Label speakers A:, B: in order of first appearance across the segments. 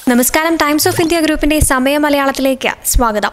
A: നമസ്കാരം times of India ഗ്രൂപ്പിന്റെ സമയ മലയാളത്തിലേക്ക് സ്വാഗതം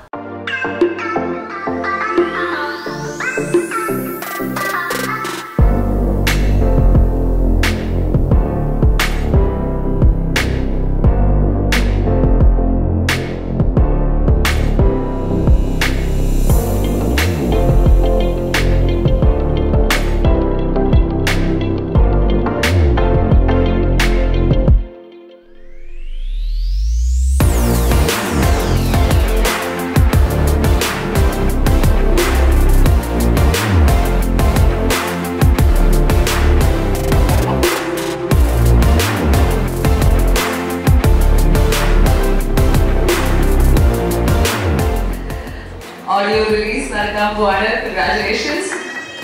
B: audio release നടക്കാൻ പോവാണ് കൺഗ്രാറ്റുലേഷൻസ്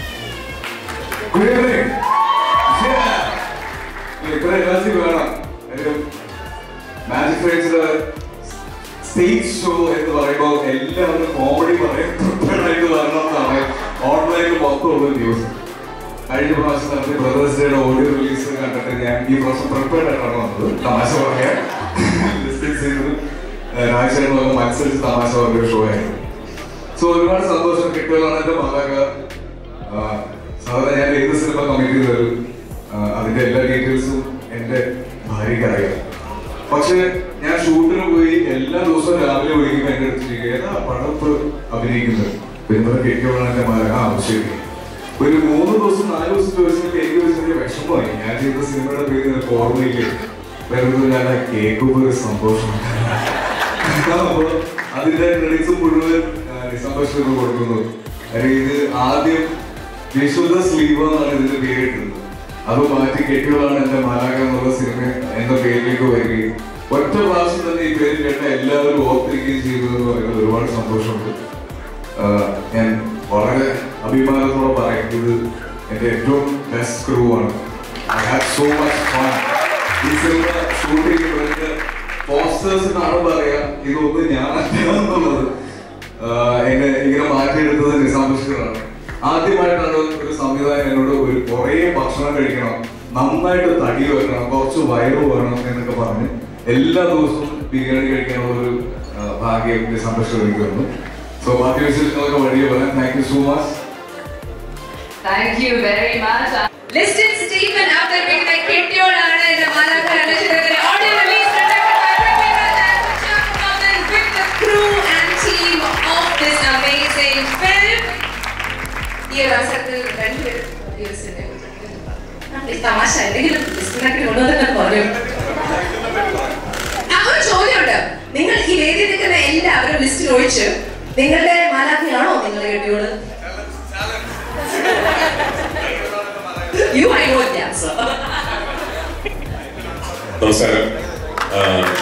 C: Good evening. Yeah. ഇത്ര എനർജി വേണം ഒരു മാജിക് ഫ്രണ്ട്സിന്റെ സ്റ്റേജ് ഷോ എന്ന് പറയുമ്പോൾ എല്ലാവരും കോമഡി പറയാൻ പ്രിപ്പയർഡ് ആയിട്ട് വരണം എന്നാണ് ഓൺലൈനിൽ മൊത്തമുള്ള ന്യൂസ് കഴിഞ്ഞ പ്രാവശ്യം നടത്തിയ ബ്രദേഴ്സ് ഡേയുടെ ഓഡിയോ റിലീസ് കണ്ടിട്ട് ഞാൻ ഈ പ്രാവശ്യം പ്രിപ്പയർഡ് ആയിട്ടാണ് വന്നത് തമാശ പറയാൻ ഡിസ്റ്റൻസ് ചെയ്തത് രാജശേഖരനൊക്കെ മത്സരിച്ച് തമാശ പറഞ്ഞ ഷോ ആയിരുന്നു സോ ഒരുപാട് സന്തോഷം കിട്ടുകയാണ് എന്റെ മാതാക സാധാരണ ഞാൻ ഏത് സിനിമ കമ്മിറ്റ് ചെയ്താലും ആ, അതിന്റെ എല്ലാ ഡീറ്റെയിൽസും എന്റെ ഭാര്യയ്ക്ക് അറിയാം പക്ഷെ ഞാൻ ഷൂട്ടിന് പോയി എല്ലാ ദിവസവും രാവിലെ വിളിക്കുമ്പോൾ എന്റെ അടുത്ത് ഏതാ പടപ്പ് അഭിനയിക്കുന്നത് പിന്നെ കേൾക്കുമ്പോഴാണ് എന്റെ മാതാക ആ ശരി ഒരു മൂന്ന് ദിവസം നാല് ദിവസം ചോദിച്ചപ്പോൾ എനിക്ക് ഒരു ചെറിയ വിഷമമായി ഞാൻ ചെയ്ത സിനിമയുടെ പേര് നിനക്ക് ഓർമ്മയില്ലേ വെറുതെ ഞാൻ ആ കേൾക്കുമ്പോൾ ഒരു സന്തോഷമുണ്ട് അപ്പൊ അതിന്റെ ക്രെഡിറ്റ്സ് മുഴുവൻ നിസംബർഷന് കൊടുക്കുന്നു കാര്യം ഇത് ആദ്യം വിശുദ്ധ സ്ലീവ് എന്നാണ് ഇതിന്റെ പേര് കിട്ടുന്നത് അത് മാറ്റി കെട്ടികളാണ് എന്റെ മാലാക എന്നുള്ള സിനിമ എന്ന പേരിലേക്ക് വരികയും ഒറ്റ പ്രാവശ്യം തന്നെ ഈ പേര് കേട്ട എല്ലാവരും ഓർത്തിരിക്കുകയും ചെയ്തു എന്ന് പറയുന്നത് ഒരുപാട് സന്തോഷമുണ്ട് ആഹ് ഞാൻ വളരെ അഭിമാനത്തോടെ പറയാം ഇത് എന്റെ ഏറ്റവും ബെസ്റ്റ് ക്രൂ ആണ് I have so much fun ഈ സിനിമ ഷൂട്ട് ചെയ്യുന്നതിന്റെ പോസ്റ്റേഴ്സ് കാണുമ്പോൾ അറിയാം ഇതൊന്നും ഞാനെന്നുള്ളത് എന്നെ ഇങ്ങനെ മാറ്റിയെടുത്തത് നിസാം ബഷീറാണ് ആദ്യമായിട്ടാണ് ഒരു സംവിധായകൻ എന്നോട് ഒരു കുറേ ഭക്ഷണം കഴിക്കണം നന്നായിട്ട് തടി വെക്കണം കുറച്ച് വയറ് വേണം എന്നൊക്കെ പറഞ്ഞ് എല്ലാ ദിവസവും ബിരിയാണി കഴിക്കാനുള്ള ഒരു ആ, ഭാഗ്യം നിസാം ബഷീർ എനിക്ക് വന്നു സോ ബാക്കി വിശേഷങ്ങളൊക്കെ വഴിയെ പറയാം thank you so much
B: thank you very much Listin Stephen അവതരിപ്പിക്കുന്ന കെട്ടിയോളാണ് എന്റെ മാലാഖ നക്ഷത്രത്തിലെ audio release with the crew and team of this amazing film. ഈ ഒരു അവസരത്തിൽ രണ്ടുപേരും വ്യൂസിനെ തമാശ എന്തെങ്കിലും ലിസ്റ്റിനൊക്കെ കൊണ്ടുവന്നിട്ട് പറയും ആ, ഒരു ചോദ്യമുണ്ട് നിങ്ങൾ ഈ വേദി നിൽക്കുന്ന എല്ലാവരും ലിസ്റ്റിൽ ഒഴിച്ച് നിങ്ങളുടെ മാലാഖയാണോ നിങ്ങളുടെ കെട്ടിയോള് you I know the answer
D: നമസ്കാരം ആ,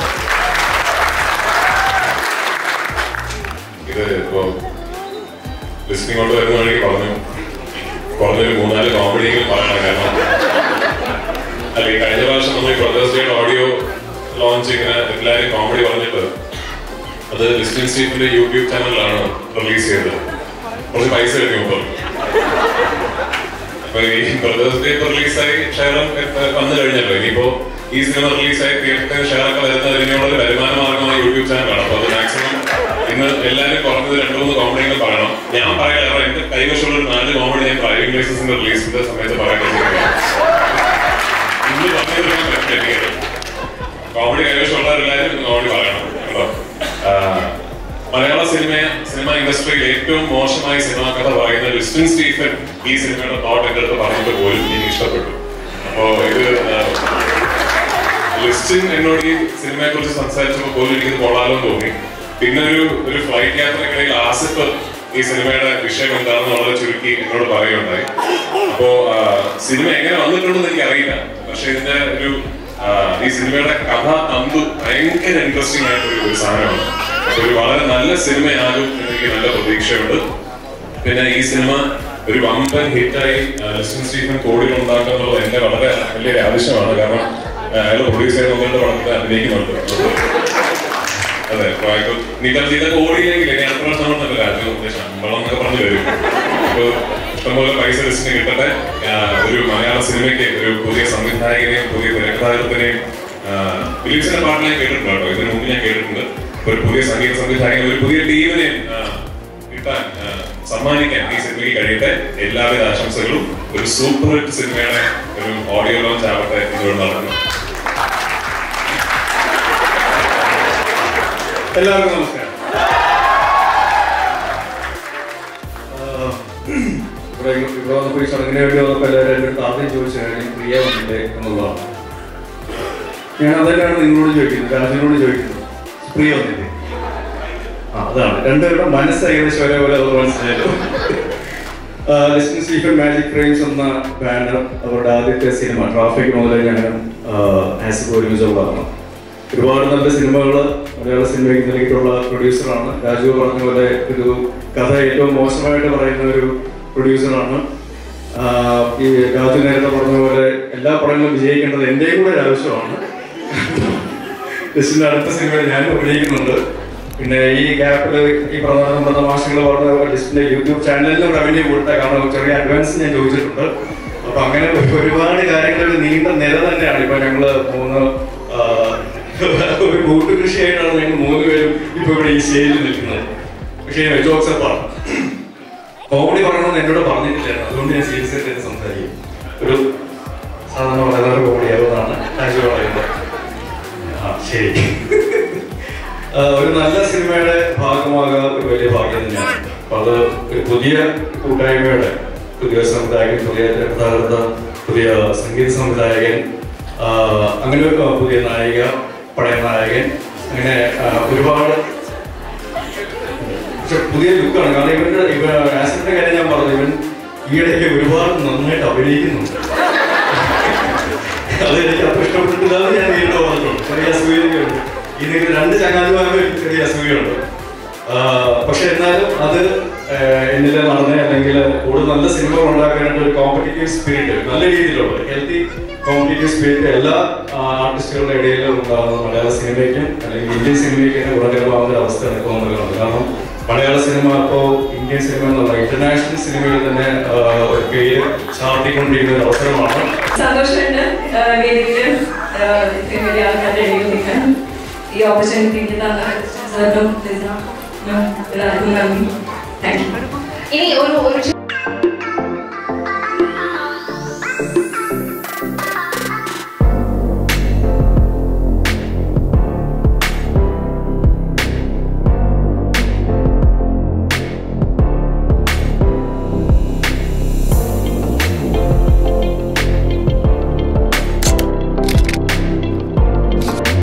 D: ഇത് ഇപ്പോ ലിസ്റ്റിംഗ് കൊണ്ട് വരുന്ന വഴിക്ക് പറഞ്ഞു കുറഞ്ഞൊരു മൂന്നാല് കോമഡിയെങ്കിലും പറയണം കാരണം അല്ല ഈ കഴിഞ്ഞ പ്രാവശ്യം നമ്മൾ ഈ ബ്രദേഴ്സ് ഡേയുടെ ഓഡിയോ ലോഞ്ച് ഇങ്ങനെ എല്ലാവരും കോമഡി പറഞ്ഞിട്ട് അത് ലിസ്റ്റിംഗ് സ്റ്റീഫിന്റെ യൂട്യൂബ് ചാനലിലാണ് റിലീസ് ചെയ്തത് കുറച്ച് പൈസ കിട്ടി മുമ്പ് അപ്പൊ ഈ ബ്രദേഴ്സ് ഡേ ഇപ്പൊ റിലീസായി ഷെയറും വന്നു കഴിഞ്ഞല്ലോ ഇനിയിപ്പോ ഈ സിനിമ റിലീസായി തിയേറ്ററിൽ ഷെയറൊക്കെ വരുന്നത് ഇതിനുള്ള ഒരു വരുമാന മാർഗമായ യൂട്യൂബ് ചാനലാണ് അപ്പൊ അത് മാക്സിമം ഇന്ന് എല്ലാവരും കുറഞ്ഞത് രണ്ടു മൂന്ന് കോമഡികൾ പറയണം ഞാൻ പറയാം കാരണം എന്റെ കൈവശമുള്ള ഒരു നാല് കോമഡി ഞാൻ ഡ്രൈവിംഗ് ലൈസൻസിന്റെ റിലീസിന്റെ സമയത്ത് പറയാൻ ഇന്ന് പറഞ്ഞത് ഞാൻ പറ്റില്ല കോമഡി കൈവശമുള്ളവരെല്ലാവരും കോമഡി പറയണം കേട്ടോ ആ, മലയാള സിനിമ സിനിമ ഇൻഡസ്ട്രിയിൽ ഏറ്റവും മോശമായ സിനിമ കഥ പറയുന്ന ലിസ്റ്റിൻ സ്റ്റീഫൻ ഈ സിനിമയുടെ തോട്ട് എന്റെ അടുത്ത് പറഞ്ഞിട്ട് പോലും എനിക്ക് ഇഷ്ടപ്പെട്ടു അപ്പോ ഇത് ആ, ലിസ്റ്റിൻ എന്നോട് ഈ സിനിമയെ കുറിച്ച് സംസാരിച്ചപ്പോൾ പോലും എനിക്കിത് കൊള്ളാലോ എന്ന് തോന്നി പിന്നെ ഒരു ഒരു ഫ്ലൈറ്റ് യാത്രക്കിടയിൽ ആസിഫ് ഈ സിനിമയുടെ വിഷയം എന്താണെന്ന് വളരെ ചുരുക്കി എന്നോട് പറയുകയുണ്ടായി അപ്പോ ആ, സിനിമ എങ്ങനെ വന്നിട്ടുണ്ടെന്ന് എനിക്ക് അറിയില്ല പക്ഷെ ഇതിന്റെ ഒരു ആ, ഈ സിനിമയുടെ കഥ തന്തു ഭയങ്കര ഇൻട്രസ്റ്റിംഗ് ആയിട്ടുള്ള ഒരു സാധനമാണ് അപ്പൊ ഒരു വളരെ നല്ല സിനിമയാകും എന്ന് എനിക്ക് നല്ല പ്രതീക്ഷയുണ്ട് പിന്നെ ഈ സിനിമ ഒരു വമ്പൻ ഹിറ്റായി ലിസ്റ്റൻ സ്റ്റീഫൻ കോടികൾ ഉണ്ടാക്കുക എന്നുള്ളത് എന്റെ വളരെ വലിയൊരു ആവശ്യമാണ് കാരണം അയാൾ പ്രൊഡ്യൂസ് ചെയ്ത ഒന്നുകൊണ്ട് പടത്തിൽ അഭിനയിക്കുന്നുണ്ട് അതെ അപ്പൊ അയാൾക്ക് നീക്കം ചെയ്ത കോടിയില്ലെങ്കിൽ ഇനി അടുത്ത വർഷം നമ്മൾ നല്ല രാജ്യം ശമ്പളം എന്നൊക്കെ പറഞ്ഞു വരും അപ്പൊ ഇഷ്ടംപോലെ പൈസ ലിസ്റ്റിന് കിട്ടട്ടെ ആ, ഒരു മലയാള സിനിമയ്ക്ക് ഒരു പുതിയ സംവിധായകനെയും പുതിയ തിരക്കഥാകൃത്തിനെയും ഫിലിപ്സിന്റെ പാട്ട് ഞാൻ കേട്ടിട്ടുണ്ട് കേട്ടോ ഇതിനു മുമ്പ് ഞാൻ കേട്ടിട്ടുണ്ട് ഒരു പുതിയ സംഗീത സംവിധായകൻ ഒരു പുതിയ ടീമിനെ ആ, കിട്ടാൻ ആ, സമ്മാനിക്കാൻ ഈ സിനിമയ്ക്ക് കഴിയട്ടെ എല്ലാവിധ ആശംസകളും ഒരു സൂപ്പർ ഹിറ്റ് സിനിമയുടെ ഒരു ഓഡിയോ ലോഞ്ച് ആവട്ടെ ഇതുകൊണ്ട് നടക്കുന്നു
E: എല്ലാവർക്കും നമസ്കാരം ആഹ് ഇവിടെ ഇവിടെ വന്നപ്പോൾ ഈ ചടങ്ങിന് വേണ്ടി വന്നപ്പോൾ എല്ലാവരും എൻ്റെ അടുത്ത് ആദ്യം ചോദിച്ചത് ഞാൻ പ്രിയ വന്നില്ലേ എന്നുള്ളതാണ് ഞാൻ അതന്നെയാണ് നിങ്ങളോട് ചോദിക്കുന്നത് രാജുവിനോട് ചോദിക്കുന്നത് പ്രിയ വന്നില്ലേ ആ അതാണ് രണ്ടുപേരുടെ മനസ്സ് ഏകദേശം ഒരേപോലെ അത് മനസ്സിലായല്ലോ ലിസ്റ്റിൻ സ്റ്റീഫൻ മാജിക് ഫ്രെയിംസ് എന്ന ബാനർ അവരുടെ ആദ്യത്തെ സിനിമ ട്രാഫിക് മുതൽ ഞാൻ ആസിഡ് ഒരുമിച്ചുള്ളതാണ് ഒരുപാട് നല്ല സിനിമകൾ മലയാള സിനിമയ്ക്ക് നൽകിയിട്ടുള്ള പ്രൊഡ്യൂസറാണ് രാജു പറഞ്ഞ പോലെ ഒരു കഥ ഏറ്റവും മോശമായിട്ട് പറയുന്ന ഒരു പ്രൊഡ്യൂസറാണ് ആഹ് ഈ രാജു നേരത്തെ പറഞ്ഞ പോലെ എല്ലാ പടങ്ങളും വിജയിക്കേണ്ടത് എൻ്റെയും കൂടെ ഒരു ആവശ്യമാണ് ലിസ്റ്റിന്റെ അടുത്ത സിനിമയിൽ ഞാൻ അഭിനയിക്കുന്നുണ്ട് പിന്നെ ഈ ഗ്യാപ്പിൽ ഈ പ്രധാന പ്രഥമാശങ്ങൾ പറഞ്ഞ ലിസ്റ്റിന്റെ യൂട്യൂബ് ചാനലിലും റവന്യൂ കൊടുത്ത കാരണം ചെറിയ അഡ്വാൻസ് ഞാൻ ചോദിച്ചിട്ടുണ്ട് അപ്പൊ അങ്ങനെ ഒരു- ഒരുപാട് കാര്യങ്ങൾ ഒരു നീണ്ട നിര തന്നെയാണ് ഇപ്പൊ ഞങ്ങള് മൂന്ന് ആ, ഒരു കൂട്ടു കൃഷിയായിട്ടാണ് ഞങ്ങൾ മൂന്ന് പേരും ഇപ്പൊ ഇവിടെ ഈ സ്റ്റേജിൽ നിൽക്കുന്നത് പക്ഷേ ജോക്സ് അപ്പാണ് കോമഡി പറയണമെന്ന് എന്നോട് പറഞ്ഞിട്ടില്ലായിരുന്നു അതുകൊണ്ട് ഞാൻ സീരിയസ് ആയിട്ട് സംസാരിക്കും ഒരു സാധാരണ വളരെ കോമഡി ആവുന്നതാണ് രാജു പറയുന്നത് ആ, ശരി ആ, ഒരു നല്ല സിനിമയുടെ ഭാഗമാകുക ഒരു വലിയ ഭാഗ്യം തന്നെയാണ് അപ്പൊ അത് ഒരു പുതിയ കൂട്ടായ്മയുടെ പുതിയ സംവിധായകൻ പുതിയ തിരക്കഥാകൃത്ത് പുതിയ സംഗീത സംവിധായകൻ ആ, അങ്ങനെ ഒരു ആ, പുതിയ നായിക പഴയ നായകൻ അങ്ങനെ ആ, ഒരുപാട് പക്ഷെ പുതിയ ലുക്കാണ് കാരണം ഇവന്റെ ഇവ ആസിഡിന്റെ കാര്യം ഞാൻ പറഞ്ഞു ഇവൻ ഈയിടയ്ക്ക് ഒരുപാട് നന്നായിട്ട് അഭിനയിക്കുന്നുണ്ട് അത് എനിക്ക് അത്ര ഇഷ്ടപ്പെട്ടിട്ടില്ല എന്ന് ഞാൻ വീണ്ടും പറഞ്ഞിട്ടുണ്ട് ചെറിയ അസൂയൊക്കെയുണ്ട് ഇതിന് രണ്ട് ചങ്ങാതിമാരും എനിക്ക് ചെറിയ അസൂയുണ്ട് പക്ഷെ എന്നാലും അത് ആഹ് എന്നിൽ നടന്ന അല്ലെങ്കിൽ കൂടുതൽ നല്ല സിനിമകൾ ഉണ്ടാക്കാനായിട്ട് ഒരു കോമ്പറ്റീറ്റീവ് സ്പിരിറ്റ് നല്ല രീതിയിലുള്ള ഹെൽത്തി കോമ്പറ്റീറ്റീവ് സ്പിരിറ്റ് എല്ലാ ആർട്ടിസ്റ്റുകളുടെ ഇടയിലും ഉണ്ടാകുന്നത് മലയാള സിനിമയ്ക്കും അല്ലെങ്കിൽ ഇന്ത്യൻ സിനിമയ്ക്ക് തന്നെ ഗുണകരമാവുന്ന ഒരു അവസ്ഥ എനിക്ക് തോന്നുന്നുണ്ട് കാരണം മലയാള സിനിമ ഇപ്പോൾ ഇന്ത്യൻ സിനിമ എന്നുള്ള ഇന്റർനാഷണൽ സിനിമയിൽ തന്നെ ആഹ് ഒരു പേര് ചാർത്തിക്കൊണ്ടിരിക്കുന്ന ഒരു അവസരമാണ്
B: സന്തോഷമുണ്ട് ആഹ് വേദിയില് ആഹ് ഇത്രയും വലിയ ആൾക്കാരുടെ ഇടയിൽ നിൽക്കാൻ ഈ ഓപ്പർച്യൂണിറ്റി എനിക്ക് തന്ന സാറിനും ലിസ, എല്ലാവർക്കും നന്ദി താങ്ക് യു
F: ഇനി ഒരു ഒരു